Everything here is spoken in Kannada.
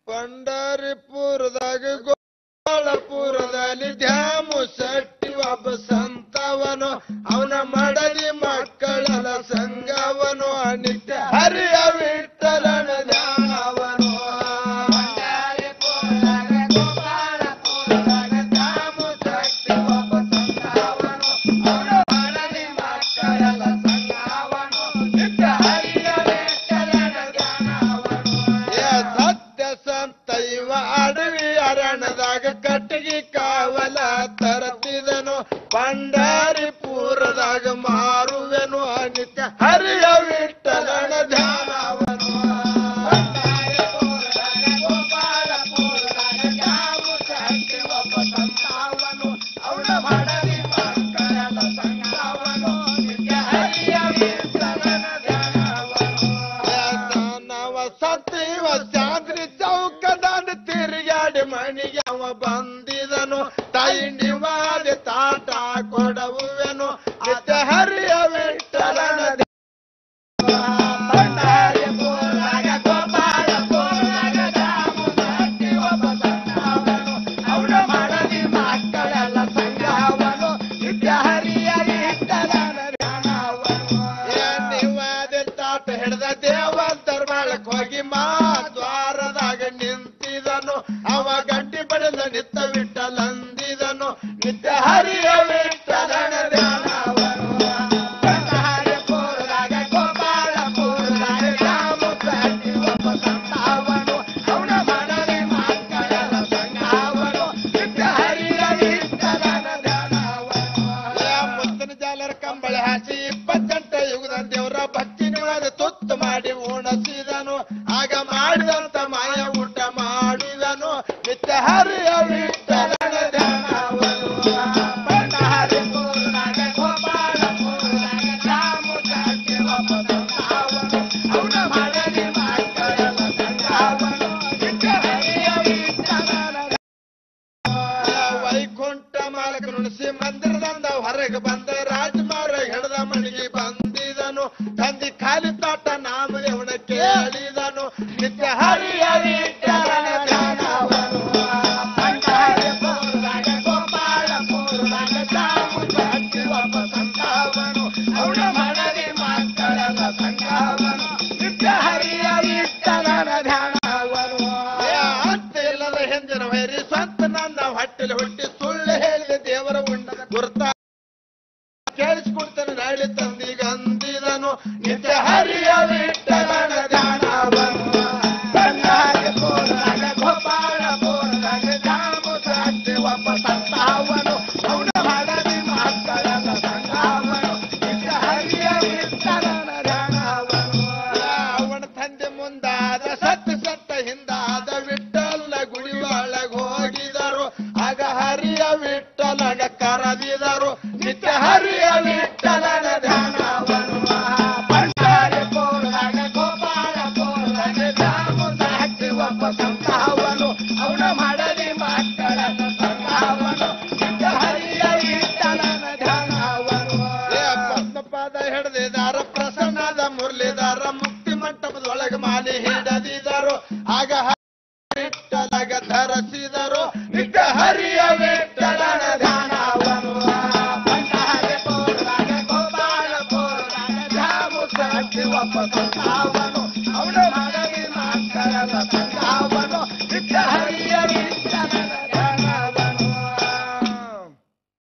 ಪಂಡರಿಪುರದಾಗ ಗೋಪಾಳಪುರದಲ್ಲಿ ದ್ಯಾಮು ಶೆಟ್ಟಿ ಒಬ್ಬ ಸಂತವನು ಅವನ ಮಡದಿ ಮಕ್ಕಳೆಲ್ಲ ಸಂಗವನು ನಿತ್ಯ ಹರಿಯ ವಿಠಲನ ಧ್ಯಾನವನು ಏ ಸತ್ಯ ಸಂತ ಇವ ಅಡವಿ ಅರಣದಾಗ ಕಟ್ಟಿಗೆ ಕಾವಲ ತರತಿದನು ಪಂಡಾರಿಪುರದಾಗ ಮಾರುವೆನು ನಿತ್ಯ ಹರಿಯ ವಿಠಲನ ಧ್ಯಾನವನು ನವ ಸತ್ಯವ ಚಾಂದ್ರಿ ಚೌಕದಂದ ತಿರುಗಾಡಿ ಮಣಿಗೆ ಅವ ಬಂದಿದನು ತಾಯಿ ನಿವಾದ ತಾಟ ಕೊಡವುವೆನು ನಿತ್ಯ ಹರಿಯ ವಿಠಲನ ನಿವಾದ ತಾಟ ಹಿಡ್ದ ದೇವಂತರ ಬಾಳಕ್ ಹೋಗಿ ಮಾ ದ್ವಾರದಾಗ ನಿಂತಿದನು ಅವ ಗಂಟಿ ಬಡದ ನಿತ್ತ ವಿಠಲಂದಿದನು ನಿತ್ಯ ಹರಿಯ ವಿಠಲನ ಧ್ಯಾನವನು ಏ ಮುತ್ತಿನ ಜಾಲರ ಕಂಬಳಿ ಹಾಸಿ ಇಪ್ಪತ್ತೆಂಟ ಯುಗದ ದೇವರ ಭಕ್ತಿ ನಿವಾದ ತುತ್ತು ಮಾಡಿ ಉಣಸಿದನು ಆಗ ಮಾಡಿದಂತ ಮಾಯ ಊಟ ಮಾಡಿದನು ನಿತ್ಯ ಹರಿಯ ವಿಠಲನ ಧ್ಯಾನವನು ವೈಕುಂಠ ಮಾಲಕ ನುಣಸಿ ಮಂದಿರದಿಂದ ಹೊರಗೆ ಬಂದ ರಾಜಮಾರ ಹಿಡ್ದ ಮಣಿಗೆ ಬಂದಿದನು ತಂದಿ ಖಾಲಿ ತಾಟ ನಾಮದೇವನ ಕೇಳಿದನು ನಿತ್ಯ ಹರಿಯ ವಿಠಲನ ಧ್ಯಾನವನು ಏ ಅಂತ ಇಲ್ಲದ ಹೆಂಜನ ವೈರಿ ಸ್ವಂತ ನನ್ನ ಹೊಟ್ಟೆಲಿ ಹುಟ್ಟಿ ಸುಳ್ಳು ಹೇಳಿದ ದೇವರ ಉಂಡ ಗುರ್ತ ಕೇಳಿಸ್ಕೊಡ್ತಾನೆ ನಾಳೆ ತಂದೀಗ ಅಂದಿದನು ನಿತ್ಯ ಹರಿಯ ವಿಠಲನ ಧ್ಯಾನವನು ಅವನ ತಂದೆ ಮುಂದಾದ ಸತ್ತ ಸತ್ತ ಹಿಂದಾದ ವಿಠಲ ಗುಡಿ ಒಳಗ್ ಹೋಗಿದರು ಆಗ ಹರಿಯ ವಿಠಲನ ಕರೆದಿದರು ನಿತ್ಯ ಹರಿಯ ವಿಠಲನ ಧ್ಯಾನವನು ಏ ಪದ್ಮಪಾದ ಹಿಡಿದಿದಾರ ಪ್ರಸನ್ನದ ಮುರಳಿದಾರ ಮುಕ್ತಿ ಮಂಟಪದೊಳಗೆ ಮಾಲಿ ಹಿಡದಿದರು ಆಗ ವಿಠಲಗ ಧರಿಸಿದರು ನಿತ್ಯ ಹರಿಯ ವಿಠಲನ ಧ್ಯಾನವನು ಅವನ ಮಗನಿ ಮಕ್ಕಳ ಸಂಗಾವ